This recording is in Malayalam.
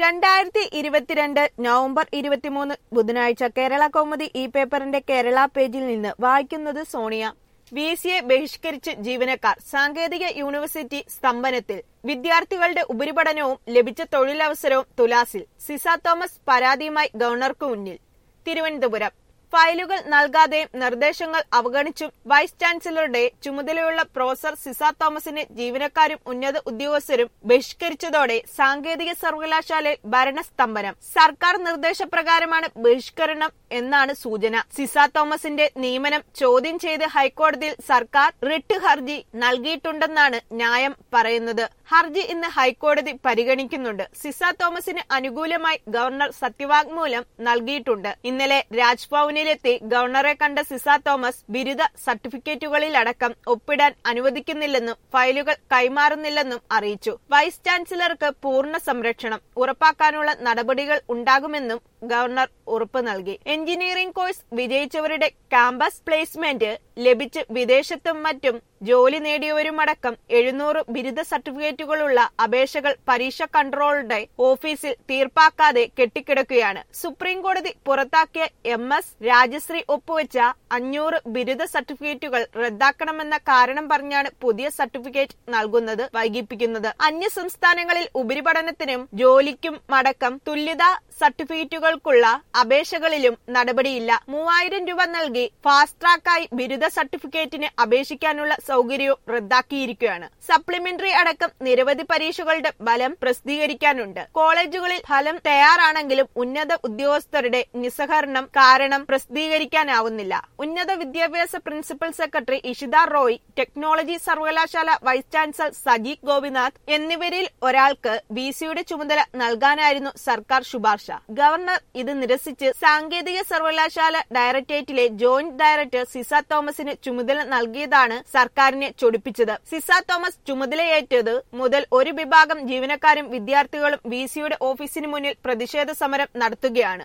രണ്ടായിരത്തി ഇരുപത്തിരണ്ട് നവംബർ ഇരുപത്തിമൂന്ന് ബുധനാഴ്ച കേരള കൗമുദി ഈ പേപ്പറിന്റെ കേരള പേജിൽ നിന്ന് വായിക്കുന്നത് സോണിയ വി സിയെ ബഹിഷ്കരിച്ച് ജീവനക്കാർ സാങ്കേതിക യൂണിവേഴ്സിറ്റി സ്തംഭനത്തിൽ വിദ്യാർത്ഥികളുടെ ഉപരിപഠനവും ലഭിച്ച തൊഴിലവസരവും തുലാസിൽ സിസ തോമസ് പരാതിയുമായി ഗവർണർക്ക് മുന്നിൽ തിരുവനന്തപുരം ഫയലുകൾ നൽകാതെയും നിർദ്ദേശങ്ങൾ അവഗണിച്ചും വൈസ് ചാൻസലറുടെ ചുമതലയുള്ള പ്രൊഫസർ സിസ തോമസിനെ ജീവനക്കാരും ഉന്നത ഉദ്യോഗസ്ഥരും ബഹിഷ്കരിച്ചതോടെ സാങ്കേതിക സർവകലാശാലയിൽ ഭരണസ്തംഭനം സർക്കാർ നിർദ്ദേശപ്രകാരമാണ് ബഹിഷ്കരണം എന്നാണ് സൂചന സിസ തോമസിന്റെ നിയമനം ചോദ്യം ചെയ്ത് ഹൈക്കോടതിയിൽ സർക്കാർ റിട്ട് ഹർജി നൽകിയിട്ടുണ്ടെന്നാണ് ന്യായം പറയുന്നത് ഹർജി ഇന്ന് ഹൈക്കോടതി പരിഗണിക്കുന്നുണ്ട് സിസ തോമസിന് അനുകൂലമായി ഗവർണർ സത്യവാങ്മൂലം നൽകിയിട്ടുണ്ട് ഇന്നലെ രാജ്ഭവനിലെത്തി ഗവർണറെ കണ്ട സിസ തോമസ് ബിരുദ സർട്ടിഫിക്കറ്റുകളിലടക്കം ഒപ്പിടാൻ അനുവദിക്കുന്നില്ലെന്നും ഫയലുകൾ കൈമാറുന്നില്ലെന്നും അറിയിച്ചു വൈസ് ചാൻസലർക്ക് പൂർണ്ണ സംരക്ഷണം ഉറപ്പാക്കാനുള്ള നടപടികൾ ഉണ്ടാകുമെന്നും ഗവർണർ ഉറപ്പ് നൽകി എഞ്ചിനീയറിംഗ് കോഴ്സ് വിജയിച്ചവരുടെ ക്യാമ്പസ് പ്ലേസ്മെന്റ് ലഭിച്ച് വിദേശത്തും മറ്റും ജോലി നേടിയവരുമടക്കം എഴുന്നൂറ് ബിരുദ സർട്ടിഫിക്കറ്റുകളുള്ള അപേക്ഷകൾ പരീക്ഷ കൺട്രോളുടെ ഓഫീസിൽ തീർപ്പാക്കാതെ കെട്ടിക്കിടക്കുകയാണ് സുപ്രീം കോടതി പുറത്താക്കിയ എം എസ് രാജശ്രീ ഒപ്പുവെച്ച അഞ്ഞൂറ് ബിരുദ സർട്ടിഫിക്കറ്റുകൾ റദ്ദാക്കണമെന്ന കാരണം പറഞ്ഞാണ് പുതിയ സർട്ടിഫിക്കറ്റ് നൽകുന്നത് വൈകിപ്പിക്കുന്നത് അന്യ സംസ്ഥാനങ്ങളിൽ ഉപരിപഠനത്തിനും ജോലിക്കും മടക്കം തുല്യതാ സർട്ടിഫിക്കറ്റുകൾക്കുള്ള അപേക്ഷകളിലും നടപടിയില്ല മൂവായിരം രൂപ നൽകി ഫാസ്റ്റ് ട്രാക്കായി ബിരുദ സർട്ടിഫിക്കറ്റിന് അപേക്ഷിക്കാനുള്ള സൗകര്യവും റദ്ദാക്കിയിരിക്കുകയാണ് സപ്ലിമെന്ററി അടക്കം നിരവധി പരീക്ഷകളുടെ ഫലം പ്രസിദ്ധീകരിക്കാനുണ്ട് കോളേജുകളിൽ ഫലം തയ്യാറാണെങ്കിലും ഉന്നത ഉദ്യോഗസ്ഥരുടെ നിസ്സഹകരണം കാരണം പ്രസിദ്ധീകരിക്കാനാവുന്നില്ല ഉന്നത വിദ്യാഭ്യാസ principal secretary Ishita Roy technology സർവകലാശാല വൈസ് ചാൻസലർ സജീക് ഗോപിനാഥ് എന്നിവരിൽ ഒരാൾക്ക് വി സിയുടെ ചുമതല നൽകാനായിരുന്നു സർക്കാർ ശുപാർശ ഗവർണർ ഇത് നിരസിച്ച് സാങ്കേതിക സർവകലാശാല ഡയറക്ടറേറ്റിലെ ജോയിന്റ് ഡയറക്ടർ സിസ തോമസിന് ചുമതല നൽകിയതാണ് സർക്കാരിനെ ചൊടിപ്പിച്ചത് സിസ തോമസ് ചുമതലയേറ്റത് മുതൽ ഒരു വിഭാഗം ജീവനക്കാരും വിദ്യാർത്ഥികളും വി സിയുടെ ഓഫീസിന് മുന്നിൽ പ്രതിഷേധ സമരം നടത്തുകയാണ്